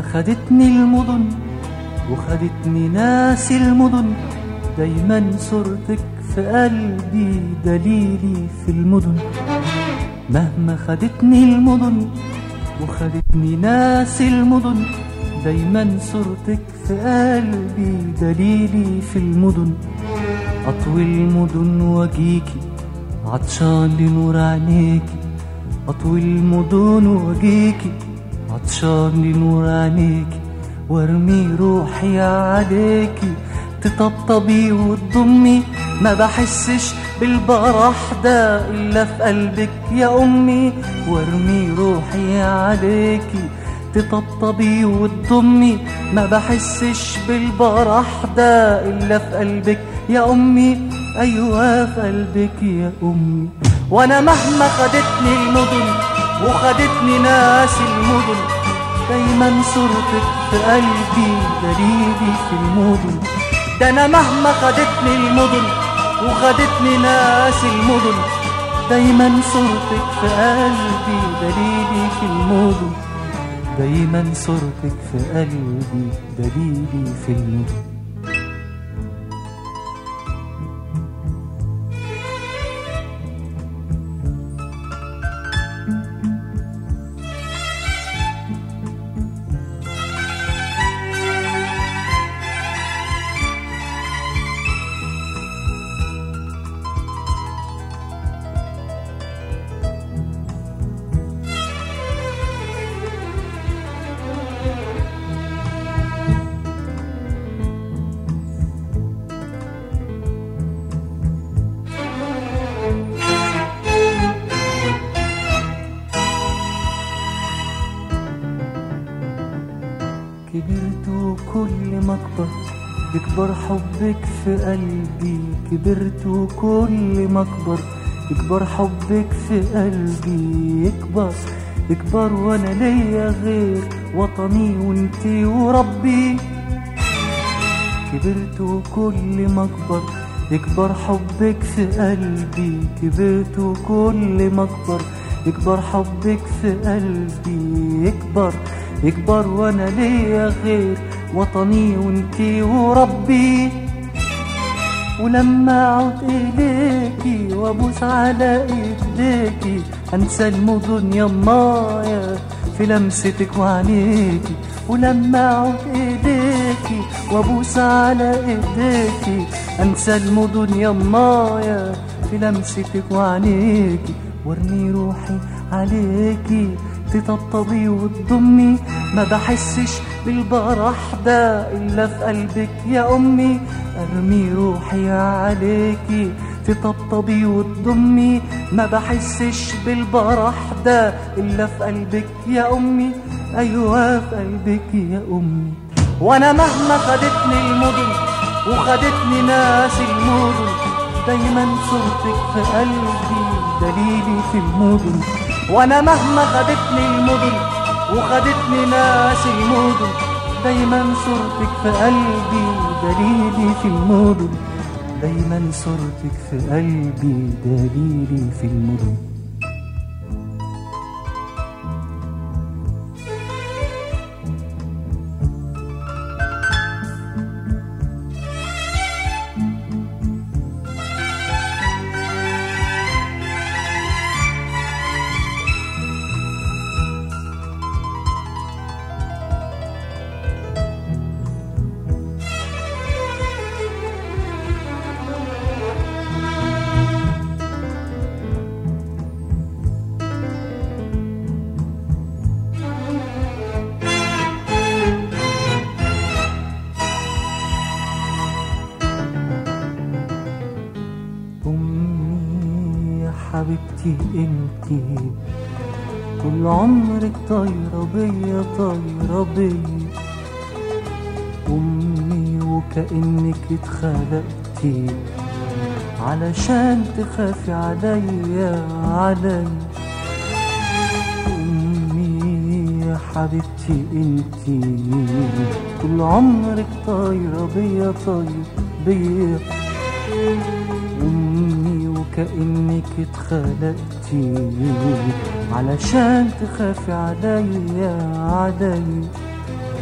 مهما خدتني المدن وخدتني ناس المدن دايما صورتك في قلبي دليلي في المدن مهما خدتني المدن وخدتني ناس المدن دايما صورتك في قلبي دليلي في المدن أطوي المدن واجيكي عطشان لنور عينيكي أطوي المدن واجيكي عطشان لنور عينيكي وارمي روحي عليكي تطبطبي وتضمي ما بحسش بالبرح ده إلا في قلبك يا أمي وارمي روحي عليكي تطبطبي وتضمي ما بحسش بالبرح ده إلا في قلبك يا أمي أيوة في قلبك يا أمي وأنا مهما خدتني المدن وخدتني ناس المدن دايما صورتك في قلبي دليلي في المدن ده أنا مهما خدتني المدن وخدتني ناس المدن دايما صورتك في قلبي دليلي في المدن دايما صورتك في قلبي دليلي في المدن كبرت وكل ما اكبر يكبر حبك في قلبي كبرت وكل ما اكبر يكبر حبك في قلبي يكبر يكبر وانا ليا غير وطني وانتي وربي كبرت وكل ما اكبر يكبر حبك في قلبي كبرت وكل ما اكبر يكبر حبك في قلبي يكبر يكبر وانا ليا غير وطني وانتي وربي ولما اعود اليكي وابوس على ايديكي انسى المدن يمايا في لمستك وعينيكي ولما اعود ايديكي وابوس على ايديكي انسى المدن يمايا في لمستك وعينيكي وارمي روحي عليكي تطبطبي وتضمي ما بحسش بالبرح ده إلا في قلبك يا أمي أرمي روحي عليكي تطبطبي وتضمي ما بحسش بالبرح ده إلا في قلبك يا أمي أيوة في قلبك يا أمي وأنا مهما خدتني المدن وخدتني ناس المدن دايما صورتك في قلبي دليلي في المدن وانا مهما خدتني المدن وخدتني ناس المدن دايما صورتك في قلبي دليلي في المدن دايما صورتك في قلبي دليلي في المدن أمي يا حبيبتي انتي كل عمرك طايرة بيا طايرة بيا أمي وكأنك اتخلقتي علشان تخافي عليا عليا أمي يا حبيبتي انتي كل عمرك طايرة بيا طايرة بيا أمي وكأنك اتخلقتي علشان تخافي عليا عليا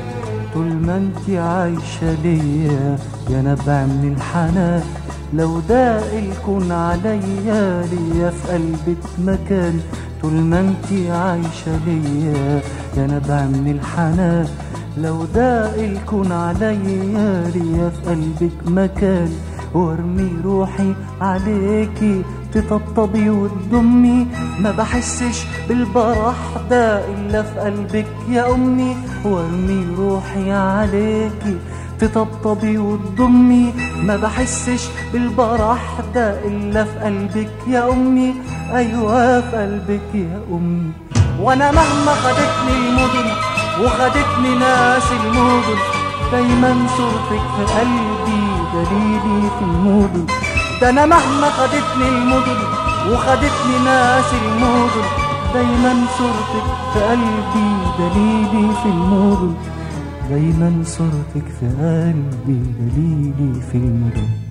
طول ما انت عايشة ليا يا نبع من الحنان لو ده الكون عليا ليا في قلبك مكان طول ما انت عايشة ليا يا نبع من الحنان لو ده الكون عليا ليا في قلبك مكان وارمي روحي عليكي تطبطبي وتضمي ما بحسش بالبرح ده الا في قلبك يا امي وارمي روحي عليكي تطبطبي وتضمي ما بحسش بالبرح ده الا في قلبك يا امي ايوه في قلبك يا امي وانا مهما خدتني المدن وخدتني ناس المدن دايما صورتك في قلبي دليلي في المدن ده انا مهما خدتني المدن وخدتني ناس المدن دايما صورتك في قلبي دليلي في المدن دايما صورتك في قلبي دليلي في المدن